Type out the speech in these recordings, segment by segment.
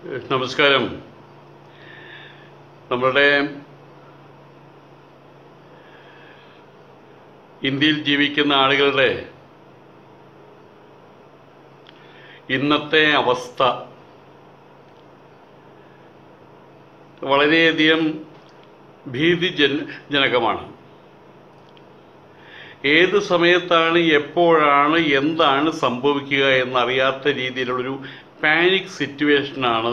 നമസ്കാരം നമ്മളുടെ ഇന്ത്യയിൽ ജീവിക്കുന്ന ആളുകളുടെ ഇന്നത്തെ അവസ്ഥ വളരെയധികം ഭീതിജൻ ജനകമാണ് ഏത് സമയത്താണ് എപ്പോഴാണ് എന്താണ് സംഭവിക്കുക എന്നറിയാത്ത രീതിയിലുള്ളൊരു പാനിക് സിറ്റുവേഷനാണ്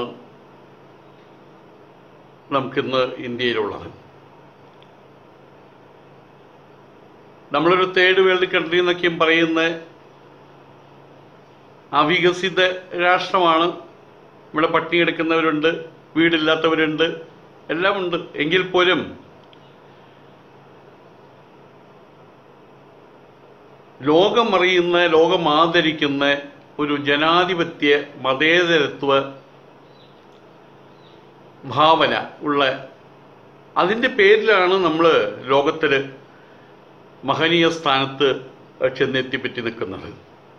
നമുക്കിന്ന് ഇന്ത്യയിലുള്ളത് നമ്മളൊരു തേർഡ് വേൾഡ് കൺട്രി എന്നൊക്കെയും പറയുന്ന അവികസിത രാഷ്ട്രമാണ് ഇവിടെ പട്ടിണി എടുക്കുന്നവരുണ്ട് വീടില്ലാത്തവരുണ്ട് എല്ലാം ഉണ്ട് എങ്കിൽ പോലും ലോകം അറിയുന്ന ലോകം ആദരിക്കുന്ന ഒരു ജനാധിപത്യ മതേതരത്വ ഭാവന ഉള്ള അതിൻ്റെ പേരിലാണ് നമ്മൾ ലോകത്തിൽ മഹനീയ സ്ഥാനത്ത് ചെന്നെത്തിപ്പറ്റി നിൽക്കുന്നത്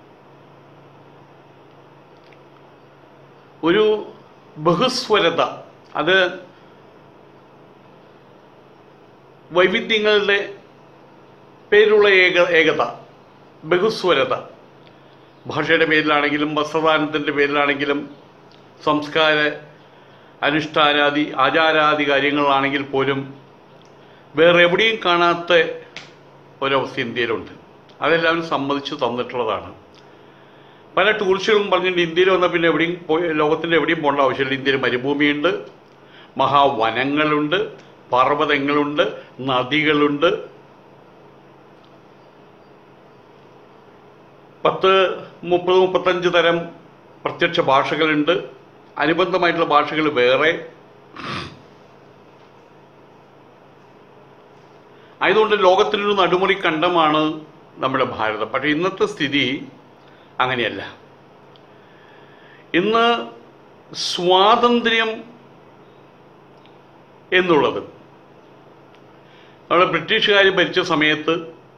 ഒരു ബഹുസ്വരത അത് വൈവിധ്യങ്ങളുടെ പേരിലുള്ള ഏക ഏകത ബഹുസ്വരത ഭാഷയുടെ പേരിലാണെങ്കിലും വസ്ത്രദാനത്തിൻ്റെ പേരിലാണെങ്കിലും സംസ്കാര അനുഷ്ഠാനാദി ആചാരാദി കാര്യങ്ങളാണെങ്കിൽ പോലും വേറെ എവിടെയും കാണാത്ത ഒരവസ്ഥ ഇന്ത്യയിലുണ്ട് അതെല്ലാവരും സമ്മതിച്ച് തന്നിട്ടുള്ളതാണ് പല ടൂറിസ്റ്റുകളും പറഞ്ഞിട്ട് ഇന്ത്യയിൽ വന്നാൽ പിന്നെ എവിടെയും പോയി ലോകത്തിൻ്റെ എവിടെയും പോകേണ്ട ആവശ്യമില്ല ഇന്ത്യയിൽ മരുഭൂമിയുണ്ട് മഹാവനങ്ങളുണ്ട് പർവ്വതങ്ങളുണ്ട് നദികളുണ്ട് പത്ത് മുപ്പത് മുപ്പത്തഞ്ച് തരം പ്രത്യക്ഷ ഭാഷകളുണ്ട് അനുബന്ധമായിട്ടുള്ള ഭാഷകൾ വേറെ ആയതുകൊണ്ട് ലോകത്തിനൊരു നടുമുറി കണ്ടമാണ് നമ്മുടെ ഭാരതം പക്ഷേ ഇന്നത്തെ സ്ഥിതി അങ്ങനെയല്ല ഇന്ന് സ്വാതന്ത്ര്യം എന്നുള്ളത് നമ്മുടെ ബ്രിട്ടീഷുകാർ ഭരിച്ച സമയത്ത്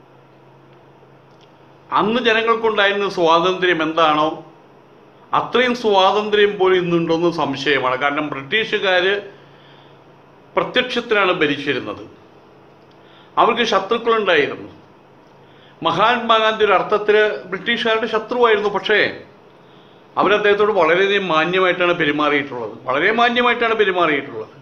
അന്ന് ജനങ്ങൾക്കുണ്ടായിരുന്ന സ്വാതന്ത്ര്യം എന്താണോ അത്രയും സ്വാതന്ത്ര്യം പോലും ഇന്നുണ്ടോന്ന് സംശയമാണ് കാരണം ബ്രിട്ടീഷുകാർ പ്രത്യക്ഷത്തിലാണ് ഭരിച്ചിരുന്നത് അവർക്ക് ശത്രുക്കളുണ്ടായിരുന്നു മഹാത്മാഗാന്ധി ഒരു അർത്ഥത്തിൽ ബ്രിട്ടീഷുകാരുടെ ശത്രുവായിരുന്നു പക്ഷേ അവരദ്ദേഹത്തോട് വളരെയധികം മാന്യമായിട്ടാണ് പെരുമാറിയിട്ടുള്ളത് വളരെ മാന്യമായിട്ടാണ് പെരുമാറിയിട്ടുള്ളത്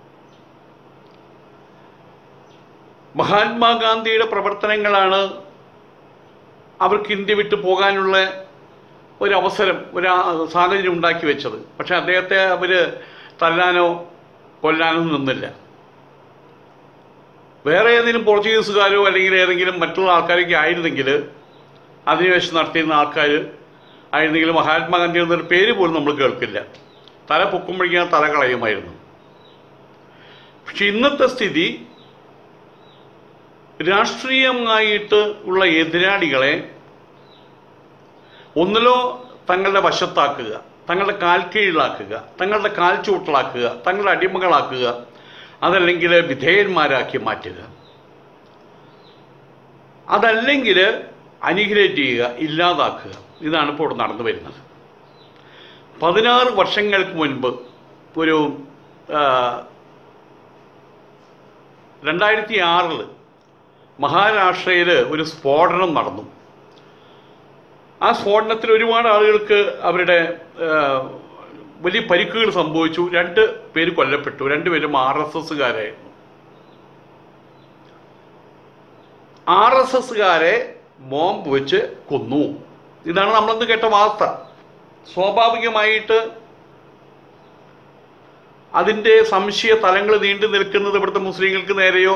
മഹാത്മാഗാന്ധിയുടെ പ്രവർത്തനങ്ങളാണ് അവർക്ക് ഇന്ത്യ വിട്ടു പോകാനുള്ള ഒരു അവസരം ഒരു ആ- സാഹചര്യം ഉണ്ടാക്കി വെച്ചത് പക്ഷെ അദ്ദേഹത്തെ അവർ തല്ലാനോ കൊല്ലാനോ നിന്നില്ല വേറെ ഏതെങ്കിലും പോർച്ചുഗീസുകാരോ അല്ലെങ്കിൽ ഏതെങ്കിലും മറ്റുള്ള ആൾക്കാരൊക്കെ ആയിരുന്നെങ്കിൽ അധിനിവേശം നടത്തിയിരുന്ന ആൾക്കാർ ആയിരുന്നെങ്കിൽ മഹാത്മാഗാന്ധി എന്നൊരു പേര് പോലും നമ്മൾ കേൾക്കില്ല തല പൊക്കുമ്പോഴേക്കും തല കളയുമായിരുന്നു പക്ഷെ ഇന്നത്തെ സ്ഥിതി രാഷ്ട്രീയമായിട്ട് ഉള്ള എതിരാളികളെ ഒന്നിലോ തങ്ങളുടെ വശത്താക്കുക തങ്ങളുടെ കാൽ കീഴിലാക്കുക തങ്ങളുടെ കാൽ ചൂട്ടലാക്കുക തങ്ങളുടെ അടിമകളാക്കുക അതല്ലെങ്കിൽ വിധേയന്മാരാക്കി മാറ്റുക അതല്ലെങ്കിൽ അനിഹിലേറ്റ് ചെയ്യുക ഇല്ലാതാക്കുക ഇതാണ് ഇപ്പോൾ ഇവിടെ നടന്നു വരുന്നത് പതിനാറ് വർഷങ്ങൾക്ക് മുൻപ് ഒരു ആ, രണ്ടായിരത്തി ആറിൽ മഹാരാഷ്ട്രയിൽ ഒരു സ്ഫോടനം നടന്നു ആ സ്ഫോടനത്തിൽ ഒരുപാട് ആളുകൾക്ക് അവരുടെ ആ, വലിയ പരിക്കുകൾ സംഭവിച്ചു രണ്ട് പേര് കൊല്ലപ്പെട്ടു രണ്ടുപേരും ആർ എസ് എസ്സുകാരായിരുന്നു ആർ എസ് എസ്സുകാരെ ബോംബ് വെച്ച് കൊന്നു ഇതാണ് നമ്മളന്ന് കേട്ട വാർത്ത സ്വാഭാവികമായിട്ട് അതിൻ്റെ സംശയ തലങ്ങൾ നീണ്ടു നിൽക്കുന്നത് ഇവിടുത്തെ മുസ്ലിങ്ങൾക്ക് നേരെയോ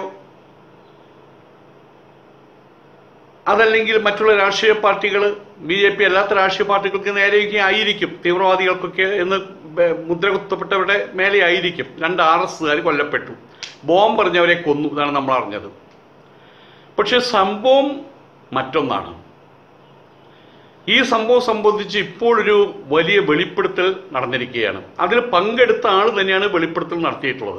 അതല്ലെങ്കിൽ മറ്റുള്ള രാഷ്ട്രീയ പാർട്ടികൾ ബി ജെ പി അല്ലാത്ത രാഷ്ട്രീയ പാർട്ടികൾക്ക് നേരെയൊക്കെ ആയിരിക്കും തീവ്രവാദികൾക്കൊക്കെ എന്ന് ബ- മുദ്ര കുത്തപ്പെട്ടവരുടെ മേലെ ആയിരിക്കും രണ്ട് ആർ എസ്സുകാർ കൊല്ലപ്പെട്ടു ബോംബ് എറിഞ്ഞവരെ കൊന്നു ഇതാണ് നമ്മൾ അറിഞ്ഞത് പക്ഷെ സംഭവം മറ്റൊന്നാണ് ഈ സംഭവം സംബന്ധിച്ച് ഇപ്പോഴൊരു വലിയ വെളിപ്പെടുത്തൽ നടന്നിരിക്കുകയാണ് അതിൽ പങ്കെടുത്ത ആൾ തന്നെയാണ് വെളിപ്പെടുത്തൽ നടത്തിയിട്ടുള്ളത്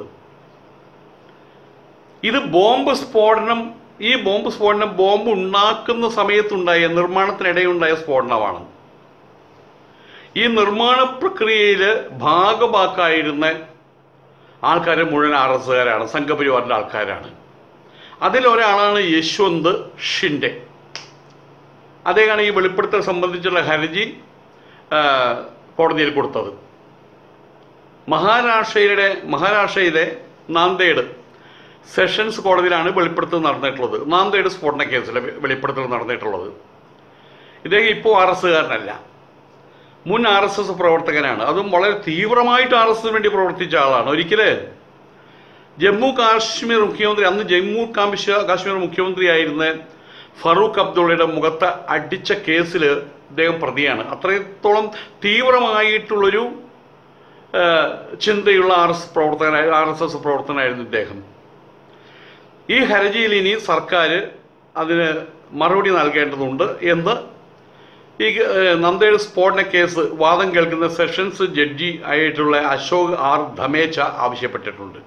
ഇത് ബോംബ് സ്ഫോടനം ഈ ബോംബ് സ്ഫോടനം ബോംബ് ഉണ്ടാക്കുന്ന സമയത്തുണ്ടായ നിർമ്മാണത്തിനിടെയുണ്ടായ സ്ഫോടനമാണ് ഈ നിർമ്മാണ പ്രക്രിയയിൽ ഭാഗമാക്കായിരുന്ന ആൾക്കാർ മുഴുവൻ ആർ എസ്സുകാരാണ് സംഘപരിവാറിൻ്റെ ആൾക്കാരാണ് അതിലൊരാളാണ് യശ്വന്ത് ഷിൻഡെ അദ്ദേഹമാണ് ഈ വെളിപ്പെടുത്തൽ സംബന്ധിച്ചുള്ള ഹർജി ആ, കോടതിയിൽ കൊടുത്തത് മഹാരാഷ്ട്രയുടെ മഹാരാഷ്ട്രയിലെ നാന്ദേഡ് സെഷൻസ് കോടതിയിലാണ് വെളിപ്പെടുത്തൽ നടന്നിട്ടുള്ളത് നാന്ദേഡ് സ്ഫോടന കേസിലെ വെ- വെളിപ്പെടുത്തൽ നടന്നിട്ടുള്ളത് ഇദ്ദേഹം ഇപ്പോൾ ആർ എസ്സുകാരനല്ല മുൻ ആർ എസ് എസ് പ്രവർത്തകനാണ് അതും വളരെ തീവ്രമായിട്ട് ആർ എസ് എസിന് വേണ്ടി പ്രവർത്തിച്ച ആളാണ് ഒരിക്കല് ജമ്മു കാശ്മീർ മുഖ്യമന്ത്രി അന്ന് ജമ്മു കാശ്മീർ കാശ്മീർ മുഖ്യമന്ത്രിയായിരുന്ന ഫറൂഖ് അബ്ദുള്ളയുടെ മുഖത്ത് അടിച്ച കേസിൽ ഇദ്ദേഹം പ്രതിയാണ് അത്രത്തോളം തീവ്രമായിട്ടുള്ളൊരു ആ, ചിന്തയുള്ള ആർ എസ് പ്രവർത്തകനായ ആർ എസ് എസ് പ്രവർത്തകനായിരുന്നു ഇദ്ദേഹം ഈ ഹർജിയിൽ ഇനി സർക്കാർ അതിന് മറുപടി നൽകേണ്ടതുണ്ട് എന്ന് ഈ ഏഹ്, നന്ദേഡ് സ്ഫോടന കേസ് വാദം കേൾക്കുന്ന സെഷൻസ് ജഡ്ജി ആയിട്ടുള്ള അശോക് ആർ ധമേച്ച ആവശ്യപ്പെട്ടിട്ടുണ്ട്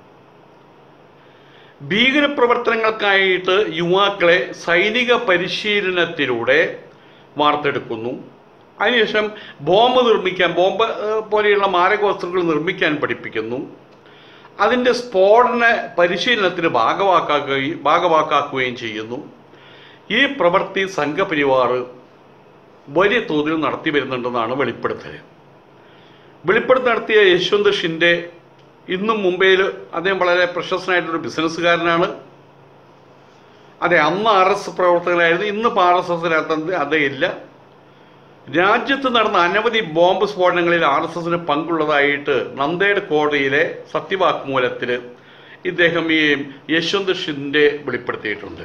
ഭീകരപ്രവർത്തനങ്ങൾക്കായിട്ട് യുവാക്കളെ സൈനിക പരിശീലനത്തിലൂടെ വാർത്തെടുക്കുന്നു അതിനുശേഷം ബോംബ് നിർമ്മിക്കാൻ ബോംബ് ഏഹ്, പോലെയുള്ള മാരക വസ്തുക്കൾ നിർമ്മിക്കാൻ പഠിപ്പിക്കുന്നു അതിൻ്റെ സ്ഫോടന പരിശീലനത്തിന് ഭാഗമാക്കുകയും ഭാഗമാക്കുകയും ചെയ്യുന്നു ഈ പ്രവൃത്തി സംഘപരിവാർ വലിയ തോതിൽ നടത്തി വരുന്നുണ്ടെന്നാണ് വെളിപ്പെടുത്തൽ വെളിപ്പെടുത്തൽ നടത്തിയ യശ്വന്ത് ഷിൻഡെ ഇന്നും മുംബൈയിൽ അദ്ദേഹം വളരെ പ്രശസ്തനായിട്ടൊരു ബിസിനസ്സുകാരനാണ് അതെ അന്ന് ആർ എസ് പ്രവർത്തകനായിരുന്നു ഇന്നിപ്പോൾ ആർ എസ് എസിനകത്ത് അദ്ദേഹം ഇല്ല രാജ്യത്ത് നടന്ന അനവധി ബോംബ് സ്ഫോടനങ്ങളിൽ ആർ എസ് എസിന് പങ്കുള്ളതായിട്ട് നന്ദേഡ് കോടതിയിലെ സത്യവാങ്മൂലത്തിൽ ഇദ്ദേഹം ഈ യശ്വന്ത് ഷിൻഡെ വെളിപ്പെടുത്തിയിട്ടുണ്ട്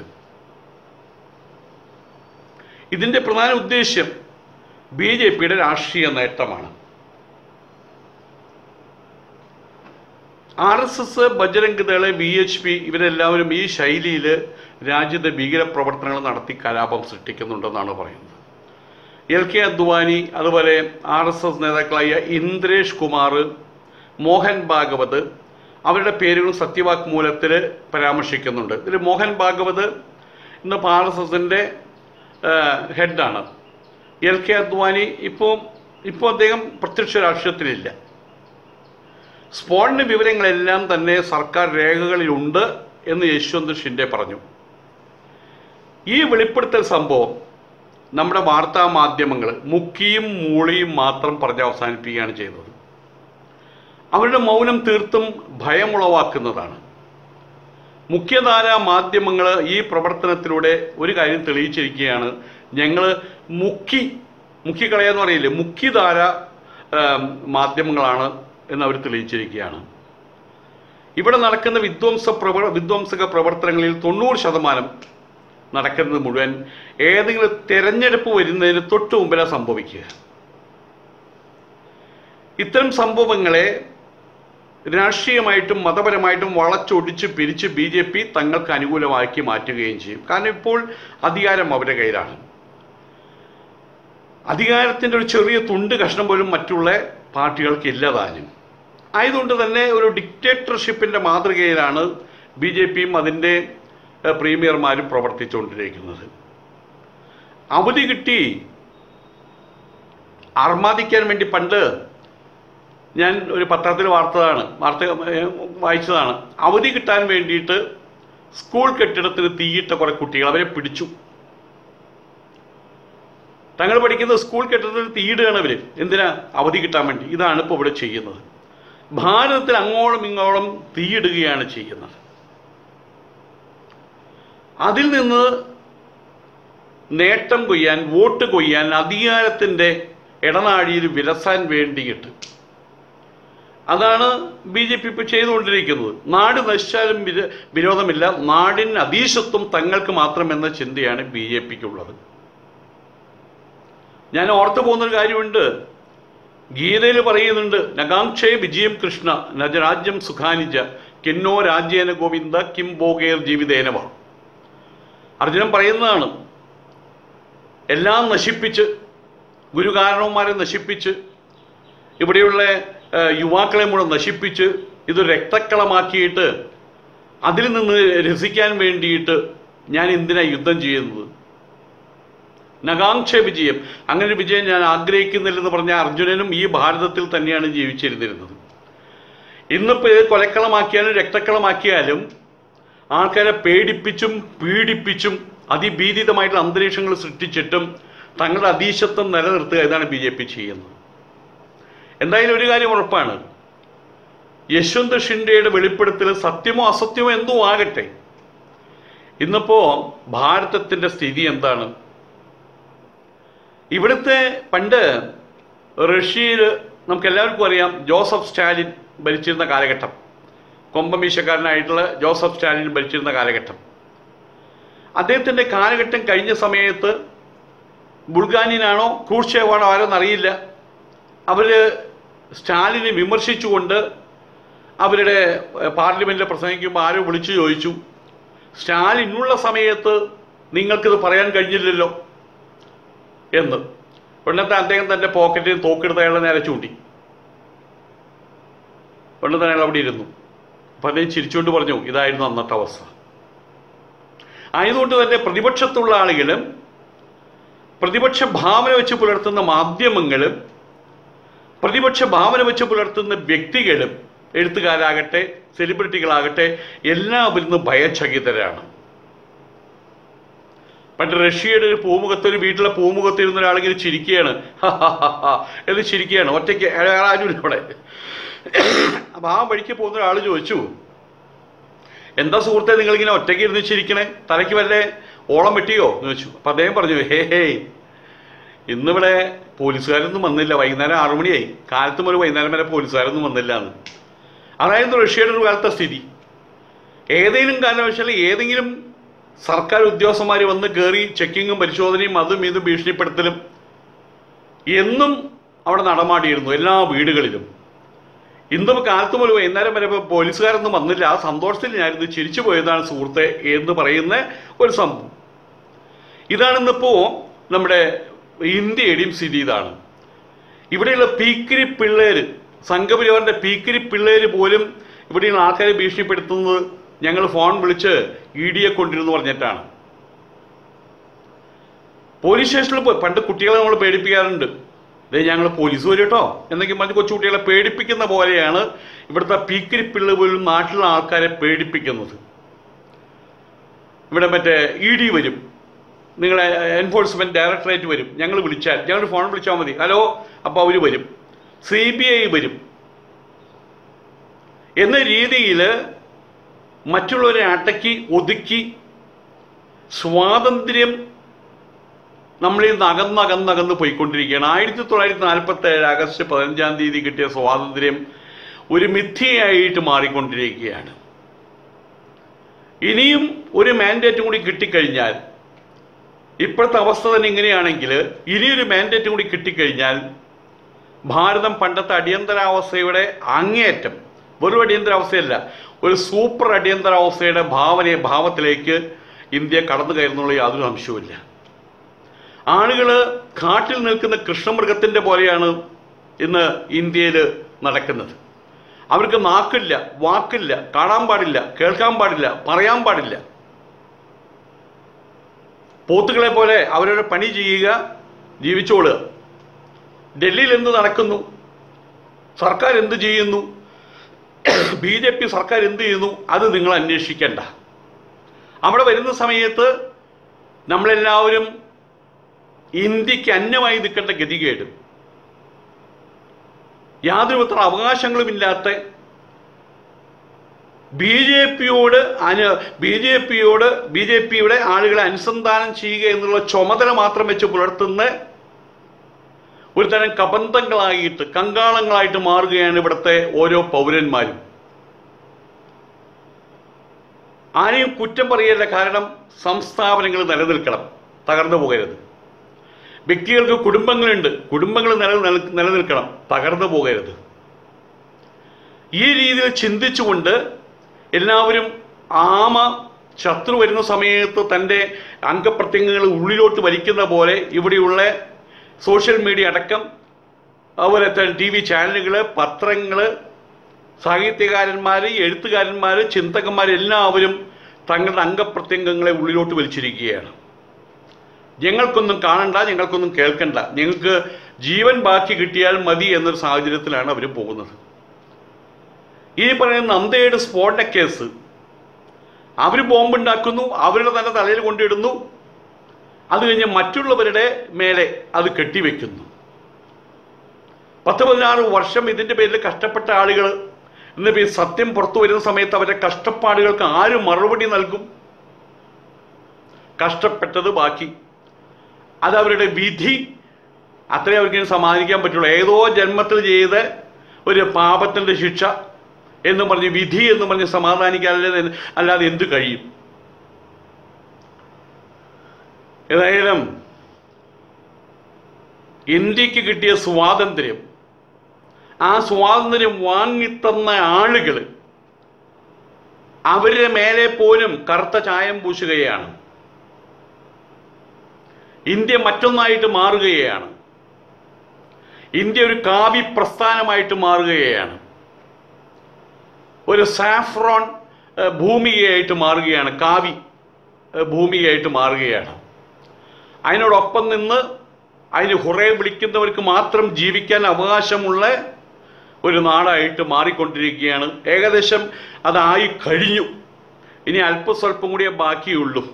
ഇതിന്റെ പ്രധാന ഉദ്ദേശ്യം ബി ജെ പിയുടെ രാഷ്ട്രീയ നേട്ടമാണ് R S S Bajrang Dal B H P ഇവരെല്ലാവരും ഈ ശൈലിയിൽ രാജ്യത്തെ ഭീകരപ്രവർത്തനങ്ങൾ നടത്തി കലാപം സൃഷ്ടിക്കുന്നുണ്ടെന്നാണ് പറയുന്നത് എൽ കെ അദ്വാനി അതുപോലെ ആർ എസ് എസ് നേതാക്കളായ ഇന്ദ്രേഷ് കുമാർ മോഹൻ ഭാഗവത് അവരുടെ പേരുകൾ സത്യവാങ്മൂലത്തിൽ പരാമർശിക്കുന്നുണ്ട് ഇതിൽ മോഹൻ ഭാഗവത് ഇന്ന് ആർ എസ് എസിൻ്റെ ഹെഡാണ് എൽ കെ അദ്വാനി ഇപ്പോൾ ഇപ്പോൾ അദ്ദേഹം പ്രത്യക്ഷ രാഷ്ട്രീയത്തിലില്ല സ്ഫോടന വിവരങ്ങളെല്ലാം തന്നെ സർക്കാർ രേഖകളിലുണ്ട് എന്ന് യശ്വന്ത് ഷിൻഡെ പറഞ്ഞു ഈ വെളിപ്പെടുത്തൽ സംഭവം നമ്മുടെ വാർത്താ മാധ്യമങ്ങൾ മുക്കിയും മൂളിയും മാത്രം പറഞ്ഞ് അവസാനിപ്പിക്കുകയാണ് ചെയ്തത് അവരുടെ മൗനം തീർത്തും ഭയമുളവാക്കുന്നതാണ് മുഖ്യധാര മാധ്യമങ്ങൾ ഈ പ്രവർത്തനത്തിലൂടെ ഒരു കാര്യം തെളിയിച്ചിരിക്കുകയാണ് ഞങ്ങൾ മുക്കി മുക്കിക്കളയെന്ന് പറയില്ലേ മുഖ്യധാര ആം, മാധ്യമങ്ങളാണ് എന്ന് അവർ തെളിയിച്ചിരിക്കുകയാണ് ഇവിടെ നടക്കുന്ന വിധ്വംസ പ്രവ വിധ്വംസക പ്രവർത്തനങ്ങളിൽ തൊണ്ണൂറ് ശതമാനം നടക്കുന്നത് മുഴുവൻ ഏതെങ്കിലും തെരഞ്ഞെടുപ്പ് വരുന്നതിന് തൊട്ട് മുമ്പിലാണ് സംഭവിക്കുക ഇത്തരം സംഭവങ്ങളെ രാഷ്ട്രീയമായിട്ടും മതപരമായിട്ടും വളച്ചൊടിച്ച് പിരിച്ച് ബി ജെ പി തങ്ങൾക്ക് അനുകൂലമാക്കി മാറ്റുകയും ചെയ്യും കാരണം ഇപ്പോൾ അധികാരം അവരുടെ കയ്യിലാണ് അധികാരത്തിൻ്റെ ഒരു ചെറിയ തുണ്ട് കഷ്ണം പോലും മറ്റുള്ള പാർട്ടികൾക്ക് ഇല്ലതാനും ആയതുകൊണ്ട് തന്നെ ഒരു ഡിക്റ്റേറ്റർഷിപ്പിൻ്റെ മാതൃകയിലാണ് ബി ജെ പിയും അതിൻ്റെ ഏഹ്, പ്രീമിയർമാരും പ്രവർത്തിച്ചുകൊണ്ടിരിക്കുന്നത് അവധി കിട്ടി അർമാദിക്കാൻ വേണ്ടി പണ്ട് ഞാൻ ഒരു പത്രത്തിൽ വാർത്തതാണ് വാർത്ത ഏഹ്, വായിച്ചതാണ് അവധി കിട്ടാൻ വേണ്ടിയിട്ട് സ്കൂൾ കെട്ടിടത്തിന് തീയിട്ട കുറെ കുട്ടികൾ അവരെ പിടിച്ചു തങ്ങൾ പഠിക്കുന്ന സ്കൂൾ കെട്ടിടത്തിൽ തീയിടുകയാണ് അവർ എന്തിനാ അവധി കിട്ടാൻ വേണ്ടി ഇതാണ് ഇപ്പോൾ ഇവിടെ ചെയ്യുന്നത് ഭാരതത്തിൽ അങ്ങോളം ഇങ്ങോളം തീയിടുകയാണ് ചെയ്യുന്നത് അതിൽ നിന്ന് നേട്ടം കൊയ്യാൻ വോട്ട് കൊയ്യാൻ അധികാരത്തിൻ്റെ ഇടനാഴിയിൽ വിലസാൻ വേണ്ടിയിട്ട് അതാണ് ബി ജെ പി ഇപ്പോൾ ചെയ്തുകൊണ്ടിരിക്കുന്നത് നാട് നശിച്ചാലും വിര- വിരോധമില്ല നാടിന് അതീശത്വം തങ്ങൾക്ക് മാത്രം എന്ന ചിന്തയാണ് ബി ജെ പിക്കുള്ളത് ഞാൻ ഓർത്തു പോകുന്നൊരു കാര്യമുണ്ട് ഗീതയിൽ പറയുന്നുണ്ട് നഗാംക്ഷേ വിജയം കൃഷ്ണ നജരാജ്യം സുഖാനിജ കിന്നോ രാജ്യേന ഗോവിന്ദ കിം ഭോഗേർ ജീവിതേനവ അർജുനൻ പറയുന്നതാണ് എല്ലാം നശിപ്പിച്ച് ഗുരുകാരണവന്മാരെ നശിപ്പിച്ച് ഇവിടെയുള്ള ഏഹ്, യുവാക്കളെ മുഴുവൻ നശിപ്പിച്ച് ഇത് രക്തക്കളമാക്കിയിട്ട് അതിൽ നിന്ന് രസിക്കാൻ വേണ്ടിയിട്ട് ഞാൻ എന്തിനാ യുദ്ധം ചെയ്യുന്നത് നകാംക്ഷ വിജയം അങ്ങനെ ഒരു വിജയം ഞാൻ ആഗ്രഹിക്കുന്നില്ലെന്ന് പറഞ്ഞ അർജുനനും ഈ ഭാരതത്തിൽ തന്നെയാണ് ജീവിച്ചിരുന്നിരുന്നത് ഇന്നിപ്പോൾ ഇത് കൊലക്കളമാക്കിയാലും രക്തക്കളമാക്കിയാലും ആൾക്കാരെ പേടിപ്പിച്ചും പീഡിപ്പിച്ചും അതിഭീതിതമായിട്ടുള്ള അന്തരീക്ഷങ്ങൾ സൃഷ്ടിച്ചിട്ടും തങ്ങളുടെ അതീശത്വം നിലനിർത്തുക ഇതാണ് ബി ജെ പി ചെയ്യുന്നത് എന്തായാലും ഒരു കാര്യം ഉറപ്പാണ് യശ്വന്ത് ഷിൻഡെയുടെ വെളിപ്പെടുത്തൽ സത്യമോ അസത്യമോ എന്തോ ആകട്ടെ ഇന്നിപ്പോ ഭാരതത്തിന്റെ സ്ഥിതി എന്താണ് ഇവിടുത്തെ പണ്ട് റഷ്യയിൽ നമുക്ക് എല്ലാവർക്കും അറിയാം ജോസഫ് സ്റ്റാലിൻ ഭരിച്ചിരുന്ന കാലഘട്ടം കൊമ്പമീശക്കാരനായിട്ടുള്ള ജോസഫ് സ്റ്റാലിൻ ഭരിച്ചിരുന്ന കാലഘട്ടം അദ്ദേഹത്തിൻ്റെ കാലഘട്ടം കഴിഞ്ഞ സമയത്ത് ബുൾഗാനിയനാണോ ക്രൂഷേവാണോ ആരോന്ന് അറിയില്ല അവർ സ്റ്റാലിനെ വിമർശിച്ചുകൊണ്ട് അവരുടെ പാർലമെൻറ്റിൽ പ്രസംഗിക്കുമ്പോൾ ആരോ വിളിച്ചു ചോദിച്ചു സ്റ്റാലിനുള്ള സമയത്ത് നിങ്ങൾക്കിത് പറയാൻ കഴിഞ്ഞില്ലല്ലോ എന്ന് ഉടനത്തെ അദ്ദേഹം തൻ്റെ പോക്കറ്റിൽ തോക്കെടുത്ത് അയാളെ നേരെ ചൂണ്ടി ഉടനെ അയാൾ അവിടെ ഇരുന്നു അപ്പം അദ്ദേഹം ചിരിച്ചുകൊണ്ട് പറഞ്ഞു ഇതായിരുന്നു അന്നത്തെ അവസ്ഥ ആയതുകൊണ്ട് തന്നെ പ്രതിപക്ഷത്തുള്ള ആളുകളും പ്രതിപക്ഷ ഭാവന വെച്ച് പുലർത്തുന്ന മാധ്യമങ്ങളും പ്രതിപക്ഷ ഭാവന വെച്ച് പുലർത്തുന്ന വ്യക്തികളും എഴുത്തുകാരാകട്ടെ സെലിബ്രിറ്റികളാകട്ടെ എല്ലാവരും ഇന്ന് ഭയചകിതരാണ് പണ്ട് റഷ്യയുടെ ഒരു പൂമുഖത്ത് ഒരു വീട്ടിലെ പൂമുഖത്ത് ഇരുന്ന ഒരാളിങ്ങനെ ചിരിക്കുകയാണ് എന്ന് ചിരിക്കുകയാണ് ഒറ്റയ്ക്ക് വേറെ ആരുമില്ല അവിടെ അപ്പം ആ വഴിക്ക് പോകുന്ന ഒരാൾ ചോദിച്ചു എന്താ സുഹൃത്തെ നിങ്ങളിങ്ങനെ ഒറ്റയ്ക്ക് ഇരുന്ന് ചിരിക്കണേ തലയ്ക്ക് വല്ല ഓളം വെട്ടിയോ എന്ന് ചോദിച്ചു അപ്പം അദ്ദേഹം പറഞ്ഞു ഹേ ഹേ ഇന്നിവിടെ പോലീസുകാരൊന്നും വന്നില്ല വൈകുന്നേരം ആറു മണിയായി കാലത്ത് മുതൽ വൈകുന്നേരം വരെ പോലീസുകാരൊന്നും വന്നില്ല എന്ന് അതായിരുന്നു റഷ്യയുടെ ഒരു കാലത്തെ സ്ഥിതി ഏതെങ്കിലും കാരണവശാൽ ഏതെങ്കിലും സർക്കാർ ഉദ്യോഗസ്ഥന്മാർ വന്ന് കയറി ചെക്കിങ്ങും പരിശോധനയും അതും ഇതും ഭീഷണിപ്പെടുത്തലും എന്നും അവിടെ നടമാടിയിരുന്നു എല്ലാ വീടുകളിലും ഇന്നും കാലത്ത് മുതൽ വൈകുന്നേരം വരെ ഇപ്പോൾ പോലീസുകാരൊന്നും വന്നില്ല ആ സന്തോഷത്തിൽ ഞാനിത് ചിരിച്ചു പോയതാണ് സുഹൃത്തെ എന്ന് പറയുന്ന ഒരു സംഭവം ഇതാണ് ഇന്നിപ്പോൾ നമ്മുടെ ഇന്ത്യയുടെയും സ്ഥിതി ഇതാണ് ഇവിടെയുള്ള പീക്കിരി പിള്ളേര് സംഘപരിവാറിന്റെ പീക്കിരി പിള്ളേര് പോലും ഇവിടെയുള്ള ആൾക്കാരെ ഭീഷണിപ്പെടുത്തുന്നത് ഞങ്ങൾ ഫോൺ വിളിച്ച് ഇ ഡിയെ കൊണ്ടിരുന്നു പറഞ്ഞിട്ടാണ് പോലീസ് സ്റ്റേഷനിൽ പോയി പണ്ട് കുട്ടികളെ നമ്മൾ പേടിപ്പിക്കാറുണ്ട് ദേ ഞങ്ങൾ പോലീസ് വരും കേട്ടോ എന്നൊക്കെ പറഞ്ഞ് കൊച്ചുകുട്ടികളെ പേടിപ്പിക്കുന്ന പോലെയാണ് ഇവിടുത്തെ പീക്കിരി പിള്ള പോലും നാട്ടിലുള്ള ആൾക്കാരെ പേടിപ്പിക്കുന്നത് ഇവിടെ മറ്റേ ഇ ഡി വരും നിങ്ങളെ എൻഫോഴ്സ്മെന്റ് ഡയറക്ടറേറ്റ് വരും ഞങ്ങൾ വിളിച്ചാൽ ഞങ്ങൾ ഫോൺ വിളിച്ചാൽ മതി ഹലോ അപ്പോൾ അവർ വരും സി ബി ഐ വരും എന്ന രീതിയിൽ മറ്റുള്ളവരെ അടക്കി ഒതുക്കി സ്വാതന്ത്ര്യം നമ്മളിൽ നിന്ന് അകന്നകന്നകന്ന് പോയിക്കൊണ്ടിരിക്കുകയാണ് ആയിരത്തി തൊള്ളായിരത്തി നാൽപ്പത്തി ഏഴ് ആഗസ്റ്റ് പതിനഞ്ചാം തീയതി കിട്ടിയ സ്വാതന്ത്ര്യം ഒരു മിഥ്യയായിട്ട് മാറിക്കൊണ്ടിരിക്കുകയാണ് ഇനിയും ഒരു മാൻഡേറ്റും കൂടി കിട്ടിക്കഴിഞ്ഞാൽ ഇപ്പോഴത്തെ അവസ്ഥ തന്നെ ഇങ്ങനെയാണെങ്കിൽ ഇനിയൊരു മാൻഡേറ്റും കൂടി കിട്ടിക്കഴിഞ്ഞാൽ ഭാരതം പണ്ടത്തെ അടിയന്തരാവസ്ഥയുടെ അങ്ങേയറ്റം വെറും അടിയന്തരാവസ്ഥയല്ല ഒരു സൂപ്പർ അടിയന്തരാവസ്ഥയുടെ ഭാവനയെ ഭാവത്തിലേക്ക് ഇന്ത്യ കടന്നു കയറുന്നുള്ള യാതൊരു സംശയവുമില്ല ആളുകൾ കാട്ടിൽ നിൽക്കുന്ന കൃഷ്ണമൃഗത്തിൻ്റെ പോലെയാണ് ഇന്ന് ഇന്ത്യയിൽ നടക്കുന്നത് അവർക്ക് നാക്കില്ല വാക്കില്ല കാണാൻ പാടില്ല കേൾക്കാൻ പാടില്ല പറയാൻ പാടില്ല പോത്തുകളെ പോലെ അവരുടെ പണി ചെയ്യുക ജീവിച്ചോളുക ഡൽഹിയിൽ എന്ത് നടക്കുന്നു സർക്കാർ എന്ത് ചെയ്യുന്നു ബി ജെ പി സർക്കാർ എന്ത് ചെയ്യുന്നു അത് നിങ്ങൾ അന്വേഷിക്കേണ്ട അവിടെ വരുന്ന സമയത്ത് നമ്മളെല്ലാവരും ഇന്ത്യക്ക് അന്യമായി നിൽക്കേണ്ട ഗതികേട് യാതൊരു വിധ അവകാശങ്ങളുമില്ലാത്ത ബി ജെ പിയോട് അനു ബി ജെ പിയോട് ബി ജെ പിയുടെ ആളുകളെ അനുസന്ധാനം ചെയ്യുക എന്നുള്ള ചുമതല മാത്രം വെച്ച് പുലർത്തുന്ന ഒരു തരം കബന്ധങ്ങളായിട്ട് കങ്കാളങ്ങളായിട്ട് മാറുകയാണ് ഇവിടുത്തെ ഓരോ പൗരന്മാരും ആരെയും കുറ്റം പറയല്ല കാരണം സംസ്ഥാപനങ്ങൾ നിലനിൽക്കണം തകർന്നു പോകരുത് വ്യക്തികൾക്ക് കുടുംബങ്ങളുണ്ട് കുടുംബങ്ങൾ നില നിലനിൽക്കണം തകർന്നു പോകരുത് ഈ രീതിയിൽ ചിന്തിച്ചുകൊണ്ട് എല്ലാവരും ആമ ശത്രു വരുന്ന സമയത്ത് തൻ്റെ അംഗപ്രത്യംഗങ്ങൾ ഉള്ളിലോട്ട് വലിക്കുന്ന പോലെ ഇവിടെയുള്ള സോഷ്യൽ മീഡിയ അടക്കം അതുപോലെ തന്നെ ടി വി ചാനലുകൾ പത്രങ്ങൾ സാഹിത്യകാരന്മാർ എഴുത്തുകാരന്മാർ ചിന്തകന്മാർ എല്ലാവരും തങ്ങളുടെ അംഗപ്രത്യംഗങ്ങളെ ഉള്ളിലോട്ട് വലിച്ചിരിക്കുകയാണ് ഞങ്ങൾക്കൊന്നും കാണണ്ട ഞങ്ങൾക്കൊന്നും കേൾക്കണ്ട ഞങ്ങൾക്ക് ജീവൻ ബാക്കി കിട്ടിയാൽ മതി എന്നൊരു സാഹചര്യത്തിലാണ് അവർ പോകുന്നത് ഈ പറയുന്ന നന്ദയുടെ സ്ഫോടന കേസ് അവർ ബോംബുണ്ടാക്കുന്നു അവരുടെ തന്നെ തലയിൽ കൊണ്ടിടുന്നു അത് കഴിഞ്ഞ് മറ്റുള്ളവരുടെ മേലെ അത് കെട്ടിവെക്കുന്നു പത്ത് പതിനാറ് വർഷം ഇതിൻ്റെ പേരിൽ കഷ്ടപ്പെട്ട ആളുകൾ എന്നിപ്പോൾ ഈ സത്യം പുറത്തു വരുന്ന സമയത്ത് അവരുടെ കഷ്ടപ്പാടുകൾക്ക് ആര് മറുപടി നൽകും കഷ്ടപ്പെട്ടത് ബാക്കി അത് അവരുടെ വിധി അത്രേ അവർക്ക് ഇനി സമാധാനിക്കാൻ പറ്റുള്ളൂ ഏതോ ജന്മത്തിൽ ചെയ്ത ഒരു പാപത്തിൻ്റെ ശിക്ഷ എന്ന് പറഞ്ഞ് വിധി എന്ന് പറഞ്ഞ് സമാധാനിക്കാതെ അല്ലാതെ എന്ത് കഴിയും ഏതായാലും ഇന്ത്യക്ക് കിട്ടിയ സ്വാതന്ത്ര്യം ആ സ്വാതന്ത്ര്യം വാങ്ങിത്തന്ന ആളുകൾ അവരുടെ മേലെ പോലും കറുത്ത ചായം പൂശുകയാണ് ഇന്ത്യ മറ്റൊന്നായിട്ട് മാറുകയാണ് ഇന്ത്യ ഒരു കാവി പ്രസ്ഥാനമായിട്ട് മാറുകയാണ് ഒരു സാഫ്രോൺ ഏഹ്, ഭൂമികയായിട്ട് മാറുകയാണ് കാവി ഏഹ്, ഭൂമികയായിട്ട് മാറുകയാണ് അതിനോടൊപ്പം നിന്ന് അതിന് ഹുറേ വിളിക്കുന്നവർക്ക് മാത്രം ജീവിക്കാൻ അവകാശമുള്ള ഒരു നാടായിട്ട് മാറിക്കൊണ്ടിരിക്കുകയാണ് ഏകദേശം അതായി കഴിഞ്ഞു ഇനി അല്പസ്വല്പം കൂടിയേ ബാക്കിയുള്ളൂ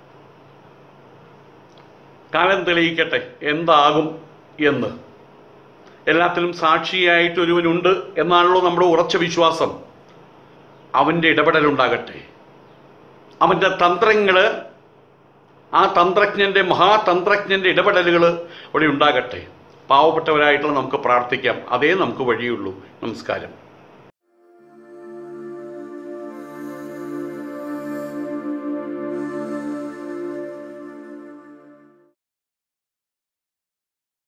കാലം തെളിയിക്കട്ടെ എന്താകും എന്ന് എല്ലാത്തിലും സാക്ഷിയായിട്ട് ഒരുവനുണ്ട് എന്നാണല്ലോ നമ്മുടെ ഉറച്ച വിശ്വാസം അവൻ്റെ ഇടപെടലുണ്ടാകട്ടെ അവൻ്റെ തന്ത്രങ്ങൾ ആ തന്ത്രജ്ഞൻ്റെ മഹാതന്ത്രജ്ഞൻ്റെ ഇടപെടലുകൾ ഇവിടെ ഉണ്ടാകട്ടെ പാവപ്പെട്ടവരായിട്ടുള്ള നമുക്ക് പ്രാർത്ഥിക്കാം അതേ നമുക്ക് വഴിയുള്ളൂ നമസ്കാരം